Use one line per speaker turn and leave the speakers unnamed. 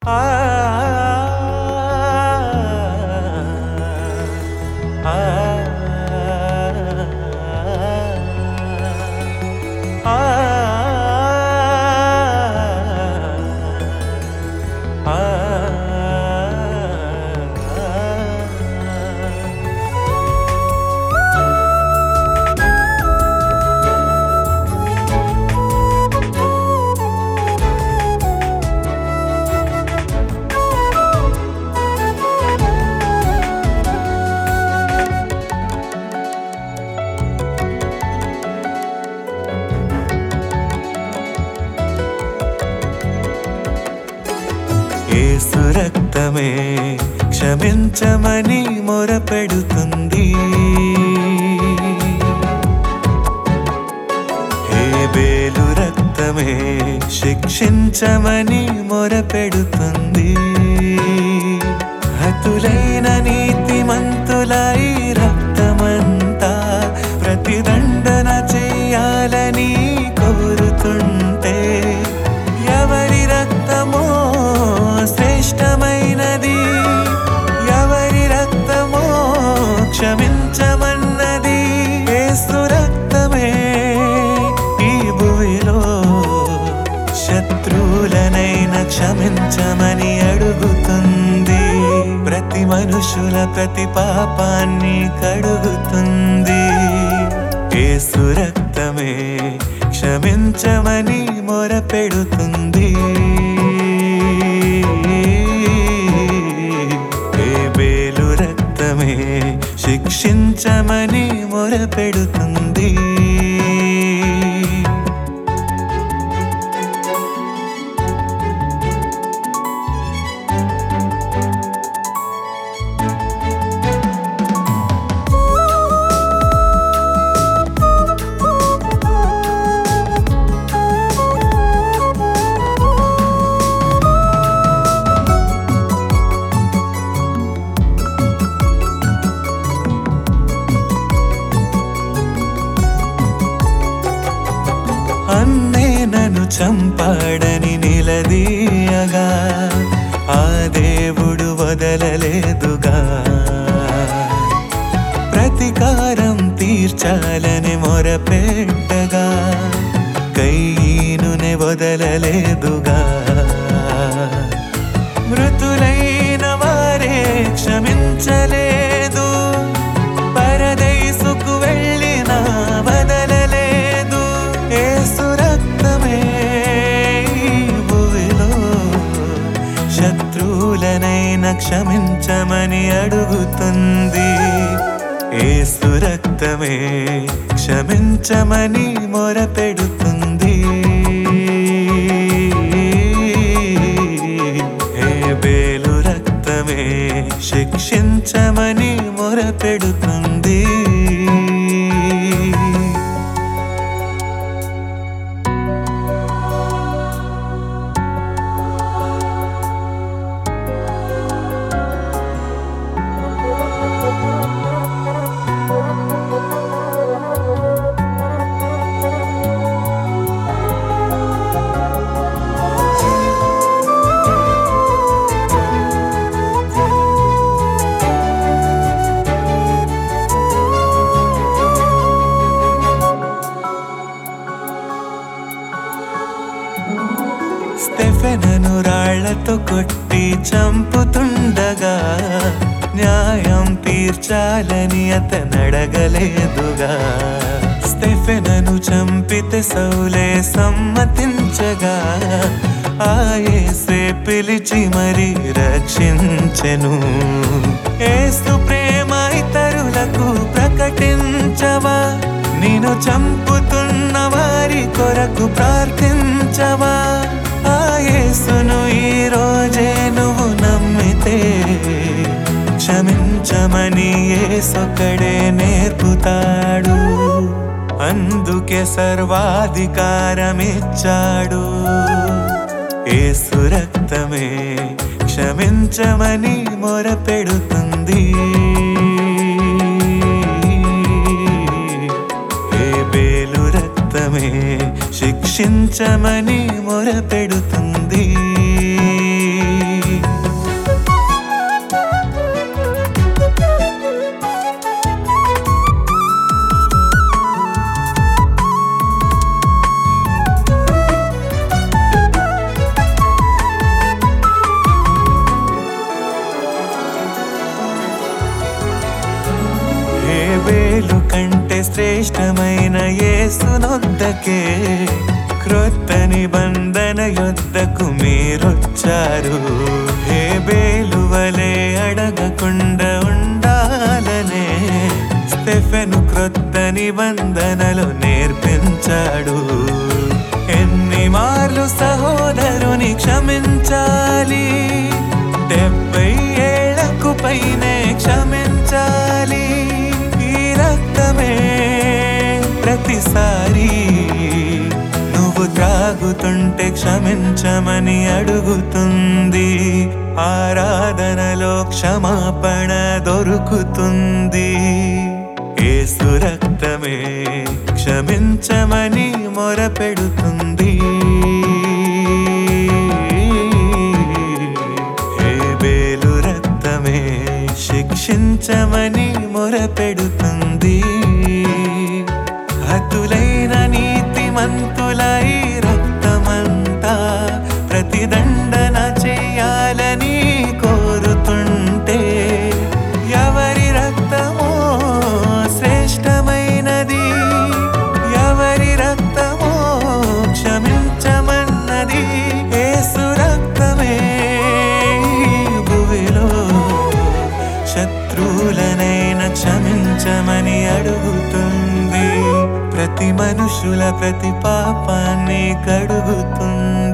ఏసు రక్తమే క్షమించమని మొరపెడుతుంది హేబేలు రక్తమే శిక్షించమని మొరపెడుతుంది హతులైన నీతిమంతులై రక్తమంతా ప్రతిదండన చేయాలని కోరుతుంటే ఎవరి రక్తమో శ్రేష్టమైనది ఎవరి రక్తమో క్షమించమన్నది యేసు రక్తమే ఈ భూమిలో శత్రువులనైన క్షమించమని అడుగుతుంది ప్రతి మనుషుల ప్రతి పాపాన్ని కడుగుతుంది యేసు రక్తమే క్షమించమని మొరపెడుతుంది హేబేలు రక్తమే శిక్షించమని మొరపెడుతుంది అన్నే నన్ను చంపాడని నిలదీయగా ఆ దేవుడు వదలలేదుగా ప్రతీకారం తీర్చాలని మొరపెట్టగా కయ్యనునే వదలలేదుగా మృతులైన వారే క్షమించలేదు పరదైసుకు వెళ్ళిన వదలలేదు ఏసు రక్తమే ఈ భూమిలో శత్రువులనైన క్షమించమని అడుగుతుంది ఏసు రక్తమే క్షమించమని మొరపెడుతుంది హేబేలు రక్తమే శిక్షించమని మొరపెడుతుంది స్టెఫెనను రాళ్లతో కొట్టి చంపుతుండగా న్యాయం తీర్చాలని అతనడగలేదుగా స్టెఫెనను చంపితే సౌలే సమ్మతించగా ఆయేసే పిలిచి మరి రక్షించెను ఏసు ప్రేమ ఇతరులకు ప్రకటించవా నేను చంపుతున్న వారి కొరకు ప్రార్థించవా ఆ యేసును ఈ రోజే నువ్వు నమ్మితే క్షమించమని ఏసొక్కడే నేర్పుతాడు అందుకే సర్వాధికారమిచ్చాడు ఏసు రక్తమే క్షమించమని మొరపెడుతుంది హేబేలు రక్తమే శిక్షించమని మొరపెడుతుంది శ్రేష్టమైన యేసునొద్దకే క్రొత్త నిబంధన యొద్దకు మీరొచ్చారు ఏ బేలువలే అడగకుండా ఉండాలనే స్టెఫెను క్రొత్త నిబంధనలు నేర్పించాడు ఎన్ని మార్లు సహోదరుని క్షమించాలి డెబ్బై ఏళ్లకు పైనే క్షమించాలి ఈ రక్తమే ప్రతిసారి నువ్వు త్రాగుతుంటే క్షమించమని అడుగుతుంది ఆరాధనలో క్షమాపణ దొరుకుతుంది ఏసు రక్తమే క్షమించమని మొరపెడుతుంది ఏ బేలు రక్తమే శిక్షించమని మొరపెడుతుంది హతులైన నీతిమంతులై రక్తమంతా ప్రతిదండన చేయాలని కోరుతుంటే ఎవరి రక్తమో శ్రేష్టమైనది ఎవరి రక్తమో క్షమించమన్నది ఏసు రక్తమే భువిలో శత్రువులనైనా క్షమించమని అడుగుతుంది ప్రతి మనుషుల ప్రతి పాపాన్ని కడుగుతుంది